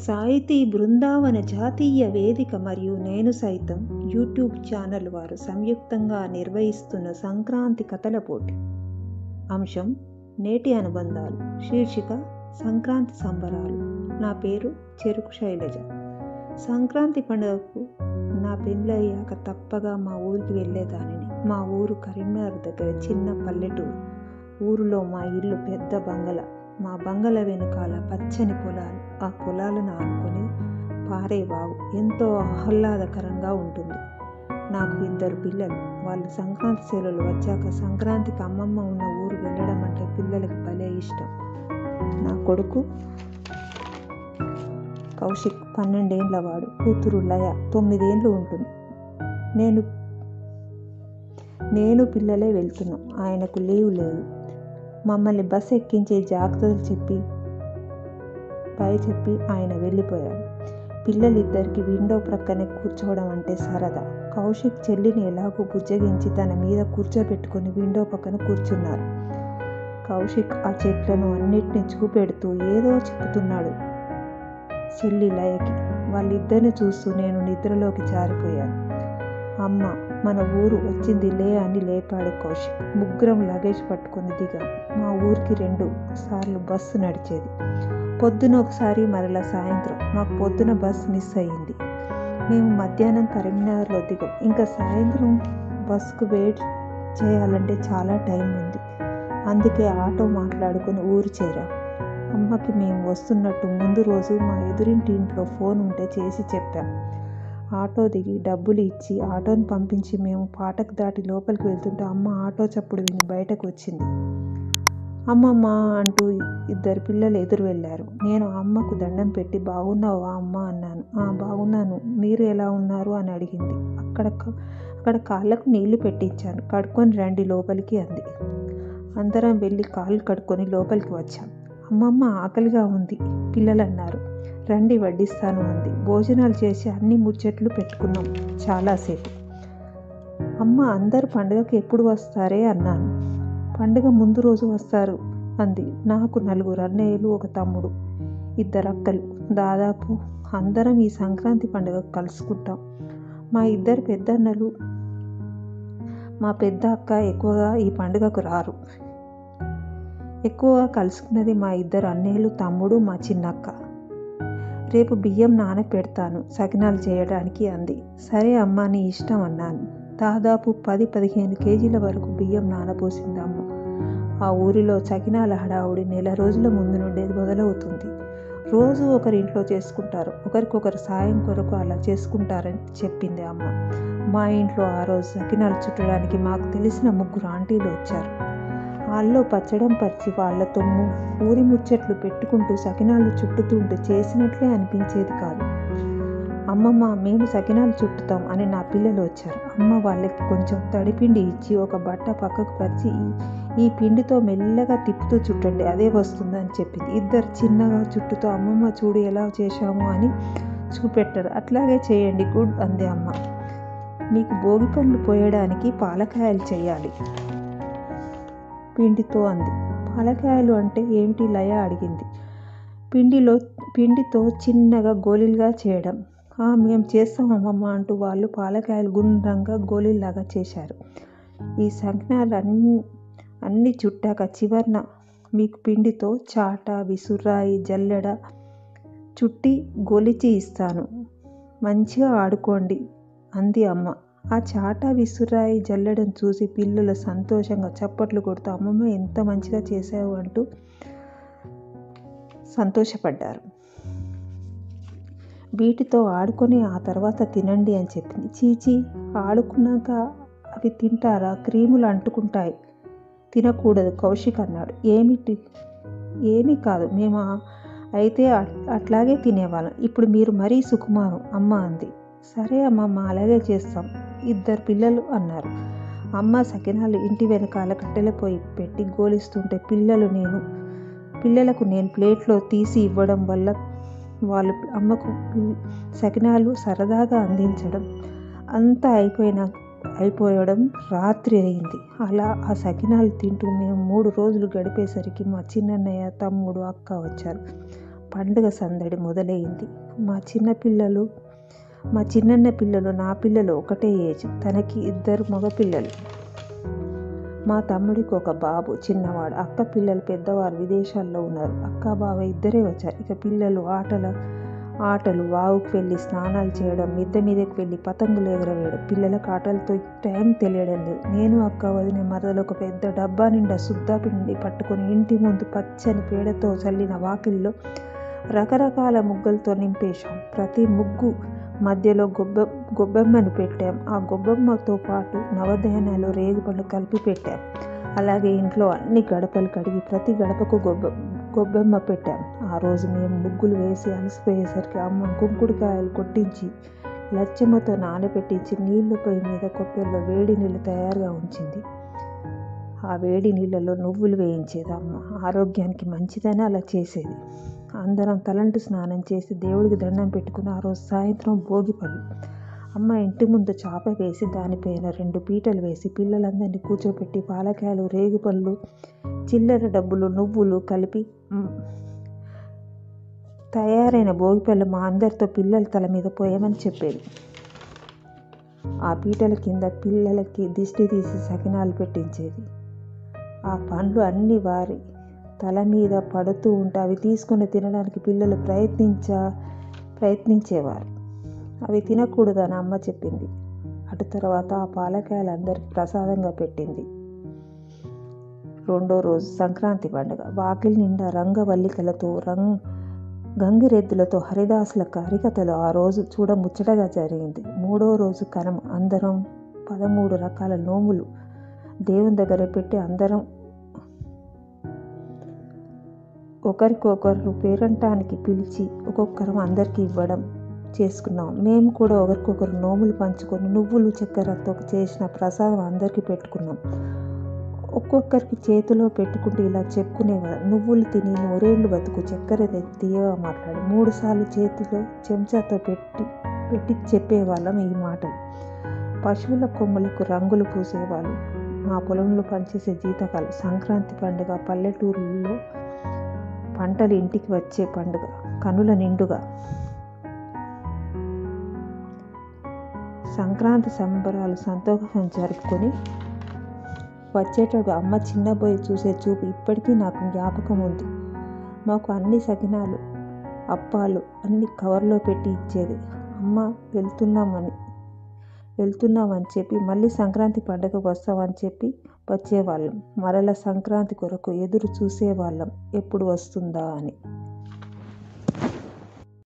సాహితీ బృందావన జాతీయ వేదిక మరియు నేను సైతం యూట్యూబ్ ఛానల్ వారు సంయుక్తంగా నిర్వహిస్తున్న సంక్రాంతి కథల పోటీ అంశం నేటి అనుబంధాలు శీర్షిక సంక్రాంతి సంబరాలు నా పేరు చెరుకు శైలజ సంక్రాంతి పండుగకు నా పెళ్ళయ్యాక తప్పగా మా ఊరికి వెళ్ళేదానిని మా ఊరు కరీంనగర్ దగ్గర చిన్న పల్లెటూరు ఊరిలో మా ఇల్లు పెద్ద బంగళ మా బంగళ వెనుకాల పచ్చని పొలాలు ఆ పొలాలను ఆనుకొని పారే వాగు ఎంతో ఆహ్లాదకరంగా ఉంటుంది నాకు ఇద్దరు పిల్లలు వాళ్ళు సంక్రాంతి సెలవులు వచ్చాక సంక్రాంతికి అమ్మమ్మ ఉన్న ఊరు వెళ్ళడం అంటే పిల్లలకి భలే ఇష్టం నా కొడుకు కౌశిక్ పన్నెండేండ్ల వాడు కూతురు లయ తొమ్మిదేండ్లు ఉంటుంది నేను నేను పిల్లలే వెళ్తున్నాం ఆయనకు లీవ్ లేదు మమ్మల్ని బస్ ఎక్కించే జాగ్రత్తలు చెప్పి పై చెప్పి ఆయన వెళ్ళిపోయాడు పిల్లలిద్దరికి విండో ప్రక్కనే కూర్చోవడం అంటే సరదా కౌశిక్ చెల్లిని ఎలాగో బుజ్జగించి తన మీద కూర్చోబెట్టుకుని విండో పక్కన కూర్చున్నారు కౌశిక్ ఆ చెట్లను అన్నిటిని చూపెడుతూ ఏదో చెబుతున్నాడు చెల్లి లయకి వాళ్ళిద్దరిని చూస్తూ నేను నిద్రలోకి జారిపోయాను అమ్మ మన ఊరు వచ్చింది లే అని లేపాడు కౌశిక్ ముగ్గురం లగేజ్ పట్టుకొని దిగాం మా ఊరికి రెండు సార్లు బస్సు నడిచేది పొద్దున ఒకసారి మరలా సాయంత్రం మాకు పొద్దున బస్ మిస్ అయ్యింది మేము మధ్యాహ్నం కరీంనగర్లో దిగాం ఇంకా సాయంత్రం బస్సుకు వెయిట్ చేయాలంటే చాలా టైం ఉంది అందుకే ఆటో మాట్లాడుకుని ఊరు చేరాం అమ్మకి మేము వస్తున్నట్టు ముందు రోజు మా ఎదురింటి ఇంట్లో ఫోన్ ఉంటే చేసి చెప్పాం ఆటో దిగి డబ్బులు ఇచ్చి ఆటోని పంపించి మేము పాటకు దాటి లోపలికి వెళ్తుంటే అమ్మ ఆటో చప్పుడు విని బయటకు వచ్చింది అమ్మమ్మ అంటూ ఇద్దరు పిల్లలు ఎదురు వెళ్ళారు నేను అమ్మకు దండం పెట్టి బాగున్నావా అమ్మ అన్నాను ఆ బాగున్నాను మీరు ఎలా ఉన్నారు అని అడిగింది అక్కడ అక్కడ కాళ్ళకు నీళ్లు పెట్టించాను కడుక్కొని రండి లోపలికి అంది అందరం వెళ్ళి కాళ్ళు కడుక్కొని లోపలికి వచ్చాం అమ్మమ్మ ఆకలిగా ఉంది పిల్లలు అన్నారు రండి వడ్డిస్తాను అంది భోజనాలు చేసి అన్ని ముచ్చట్లు పెట్టుకున్నాం చాలాసేపు అమ్మ అందరు పండుగకి ఎప్పుడు వస్తారే అన్నాను పండుగ ముందు రోజు వస్తారు అంది నాకు నలుగురు అన్నయ్యలు ఒక తమ్ముడు ఇద్దరు అక్కలు దాదాపు అందరం ఈ సంక్రాంతి పండుగ కలుసుకుంటాం మా ఇద్దరు పెద్దన్నలు మా పెద్ద అక్క ఎక్కువగా ఈ పండుగకు రారు ఎక్కువగా కలుసుకున్నది మా ఇద్దరు అన్నయ్యలు తమ్ముడు మా చిన్నక్క రేపు బియ్యం నాన పెడతాను సకినాలు చేయడానికి అంది సరే అమ్మ నీ ఇష్టం అన్నాను దాదాపు పది పదిహేను కేజీల వరకు బియ్యం నానబోసింది అమ్మ ఆ ఊరిలో సకినాల హడావుడి నెల రోజుల ముందు నుండే మొదలవుతుంది రోజు ఒకరింట్లో చేసుకుంటారు ఒకరికొకరు సాయం కొరకు అలా చేసుకుంటారని చెప్పింది అమ్మ మా ఇంట్లో ఆ రోజు సకినాలు చుట్టడానికి మాకు తెలిసిన ముగ్గురు ఆంటీలు వచ్చారు వాళ్ళలో పచ్చడం పరిచి వాళ్ళతో ఊరి ముచ్చట్లు పెట్టుకుంటూ సకినాలు చుట్టుతుంటూ చేసినట్లే అనిపించేది కాదు అమ్మమ్మ మేము సకినాలు చుట్టుతాం అని నా పిల్లలు వచ్చారు అమ్మ వాళ్ళకి కొంచెం తడిపిండి ఇచ్చి ఒక బట్ట పక్కకు పరిచి ఈ పిండితో మెల్లగా తిప్పుతూ చుట్టండి అదే వస్తుందని చెప్పింది ఇద్దరు చిన్నగా చుట్టుతో అమ్మమ్మ చూడు ఎలా చేశాము అని చూపెట్టారు అట్లాగే చేయండి గుడ్ అంది అమ్మ మీకు భోగి పండ్లు పోయడానికి పాలకాయలు చేయాలి పిండితో అంది పాలకాయలు అంటే ఏమిటి లయ అడిగింది పిండిలో పిండితో చిన్నగా గోళీలుగా చేయడం మేము చేస్తాం అమ్మమ్మ అంటూ వాళ్ళు పాలకాయలు గుండ్రంగా గోళీలాగా చేశారు ఈ సంజ్ఞాలు అన్ని అన్ని చుట్టాక చివరన మీకు పిండితో చాట విసురాయి జల్లెడ చుట్టి గొలిచి ఇస్తాను మంచిగా ఆడుకోండి అంది అమ్మ ఆ చాట విసురాయి జల్లెడను చూసి పిల్లలు సంతోషంగా చప్పట్లు కొడుతూ అమ్మమ్మ ఎంత మంచిగా చేసావు అంటూ సంతోషపడ్డారు వీటితో ఆడుకొని ఆ తర్వాత తినండి అని చెప్పింది చీచి ఆడుకున్నాక అవి తింటారా క్రీములు అంటుకుంటాయి తినకూడదు కౌశిక్ అన్నాడు ఏమిటి ఏమీ కాదు మేము అయితే అట్లాగే తినేవాళ్ళం ఇప్పుడు మీరు మరీ సుకుమారం అమ్మ అంది సరే అమ్మమ్మ అలాగే చేస్తాం ఇద్దరు పిల్లలు అన్నారు అమ్మ సకినాలు ఇంటి వెనకాల కట్టెల పొయ్యి పెట్టి గోలిస్తుంటే పిల్లలు నేను పిల్లలకు నేను ప్లేట్లో తీసి ఇవ్వడం వల్ల వాళ్ళు అమ్మకు సకినాలు సరదాగా అందించడం అంతా అయిపోయిన అయిపోయడం రాత్రి అయింది అలా ఆ సకినాలు తింటూ మేము మూడు రోజులు గడిపేసరికి మా చిన్నన్నయ్య తమ్ముడు అక్క వచ్చారు పండుగ సందడి మొదలైంది మా చిన్న పిల్లలు మా చిన్నన్న పిల్లలు నా పిల్లలు ఒకటే ఏజ్ తనకి ఇద్దరు మగపిల్లలు మా తమ్ముడికి ఒక బాబు చిన్నవాడు అక్క పిల్లలు పెద్దవారు విదేశాల్లో ఉన్నారు అక్క బావ ఇద్దరే వచ్చారు ఇక పిల్లలు ఆటల ఆటలు వాగుకు వెళ్ళి స్నానాలు చేయడం మిద్దె మీదకి వెళ్ళి పతంగులు ఎగరవేయడం పిల్లలకు ఆటలతో టైం తెలియడం లేదు నేను అక్క వదిన మరదలు ఒక పెద్ద డబ్బా నిండా సుద్దా పిండి పట్టుకొని ఇంటి ముందు పచ్చని పేడతో చల్లిన వాకిల్లో రకరకాల ముగ్గులతో నింపేశాం ప్రతి ముగ్గు మధ్యలో గొబ్బె గొబ్బెమ్మను పెట్టాం ఆ గొబ్బెమ్మతో పాటు నవధాన్యాలు రేగుపళ్ళు కలిపి పెట్టాం అలాగే ఇంట్లో అన్ని గడపలు కడిగి ప్రతి గడపకు గొబ్బ గొబ్బెమ్మ పెట్టాం ఆ రోజు మేము ముగ్గులు వేసి అలసిపోయేసరికి అమ్మ కుంకుడుకాయలు కొట్టించి లచ్చమ్మతో నానబెట్టించి నీళ్లు పొయ్యి మీద కొబ్బరిలో వేడి నీళ్ళు తయారుగా ఉంచింది ఆ వేడి నీళ్ళలో నువ్వులు వేయించేది అమ్మ ఆరోగ్యానికి మంచిదని అలా చేసేది అందరం తలంటు స్నానం చేసి దేవుడికి దండం పెట్టుకుని ఆ రోజు సాయంత్రం భోగిపళ్ళు అమ్మ ఇంటి ముందు చాప వేసి దానిపైన రెండు పీటలు వేసి పిల్లలందరినీ కూర్చోపెట్టి పాలకాయలు రేగుపళ్ళు చిల్లర డబ్బులు నువ్వులు కలిపి మ్, తయారైన భోగిపళ్ళు మా అందరితో పిల్లల తల మీద పోయమని చెప్పేది ఆ పీటల కింద పిల్లలకి దిష్టి తీసి సకినాలు పెట్టించేది ఆ పండ్లు అన్ని వారి తల మీద పడుతూ ఉంటే అవి తీసుకొని తినడానికి పిల్లలు ప్రయత్నించా ప్రయత్నించేవారు అవి తినకూడదని అమ్మ చెప్పింది అటు తర్వాత ఆ పాలకాయలు అందరికి ప్రసాదంగా పెట్టింది రెండో రోజు సంక్రాంతి పండుగ వాకిలి నిండా రంగవల్లికలతో రంగ్ గంగిరెద్దులతో హరిదాసుల హరికథలు ఆ రోజు చూడ ముచ్చటగా జరిగింది మూడో రోజు కనుమ అందరం పదమూడు రకాల నోములు దేవుని దగ్గర పెట్టి అందరం ఒకరికొకరు పేరంటానికి పిలిచి ఒక్కొక్కరం అందరికీ ఇవ్వడం చేసుకున్నాం మేము కూడా ఒకరికొకరు నోములు పంచుకొని నువ్వులు చక్కెరతో చేసిన ప్రసాదం అందరికీ పెట్టుకున్నాం ఒక్కొక్కరికి చేతిలో పెట్టుకుంటూ ఇలా చెప్పుకునేవారు నువ్వులు తిని నూరేళ్ళు బతుకు చక్కెర తె- తీయగా మాట్లాడి మూడు సార్లు చేతిలో చెంచాతో పెట్టి పెట్టి చెప్పేవాళ్ళం ఈ మాటలు పశువుల కొమ్ములకు రంగులు పూసేవాళ్ళు మా పొలంలో పనిచేసే జీతకాలు సంక్రాంతి పండుగ పల్లెటూరులో పంటలు ఇంటికి వచ్చే పండుగ కనుల నిండుగా సంక్రాంతి సంబరాలు సంతోషం జరుపుకొని వచ్చేటప్పుడు అమ్మ చిన్నబోయి చూసే చూపు ఇప్పటికీ నాకు జ్ఞాపకం ఉంది మాకు అన్ని సకినాలు అప్పాలు అన్ని కవర్లో పెట్టి ఇచ్చేది అమ్మ వెళ్తున్నామని వెళ్తున్నామని చెప్పి మళ్ళీ సంక్రాంతి పండుగకు వస్తామని చెప్పి వచ్చేవాళ్ళం మరల సంక్రాంతి కొరకు ఎదురు చూసేవాళ్ళం ఎప్పుడు వస్తుందా అని